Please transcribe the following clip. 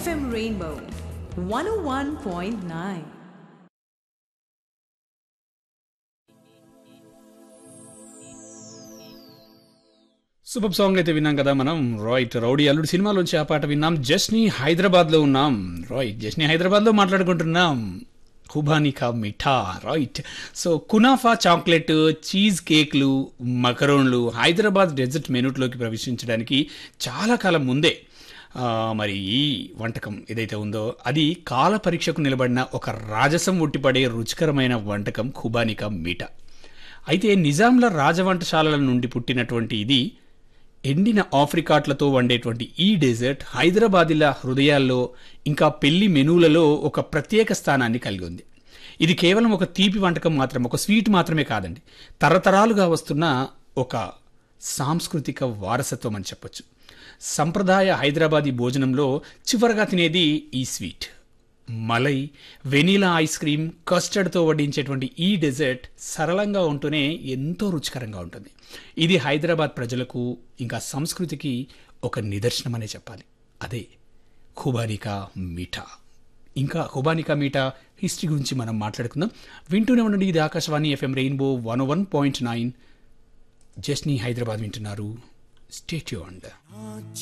FM Rainbow 101.9. Super song అయితే విన్నాం కదా మనం రాయిట్ రౌడీ అల్లుడు సినిమాలోంచి ఆ పాట విన్నాం జస్ని హైదరాబాద్ లో ఉన్నాం రాయిట్ జస్ని హైదరాబాద్ లో మాట్లాడుకుంటున్నాం qubani ka meetha right so kunafa chocolate cheese కేక్లు మకరోన్లు హైదరాబాద్ డెజర్ట్ మెనూట్లోకి ప్రవేశించడానికి చాలా కాలం ముందే ఆ, మరి ఈ వంటకం ఏదైతే ఉందో అది కాల పరీక్షకు నిలబడిన ఒక రాజసం ఉట్టిపడే రుచికరమైన వంటకం ఖుబానికా మీఠా అయితే నిజాంల రాజవంటశాలల నుండి పుట్టినటువంటి ఇది ఎండిన ఆఫ్రికాట్లతో వండేటువంటి ఈ డెజర్ట్ హైదరాబాదీల హృదయాల్లో ఇంకా పెళ్లి మెనూలలో ఒక ప్రత్యేక స్థానాన్ని కలిగి ఉంది ఇది కేవలం ఒక తీపి వంటకం మాత్రం ఒక స్వీట్ మాత్రమే కాదండి తరతరాలుగా వస్తున్న ఒక సాంస్కృతిక వారసత్వం అని చెప్పొచ్చు సంప్రదాయ హైదరాబాదీ భోజనంలో చివరగా తినేది ఈ sweet malai vanilla ice cream కస్టర్డ్తో వడ్డించేటువంటి ఈ డెజర్ట్ సరళంగా ఉంటూనే ఎంతో రుచికరంగా ఉంటుంది ఇది హైదరాబాద్ ప్రజలకు ఇంకా సంస్కృతికి ఒక నిదర్శనం అనే చెప్పాలి అదే ఖుబానికా మీఠా ఇంకా ఖుబానికా మీఠా హిస్టరీ గురించి మనం మాట్లాడుకుందాం వింటూనే ఉండండి ఇది Akashvani FM rainbow one one point nine జస్ని హైదరాబాద్ వింటున్నారు స్టేట్యూండ్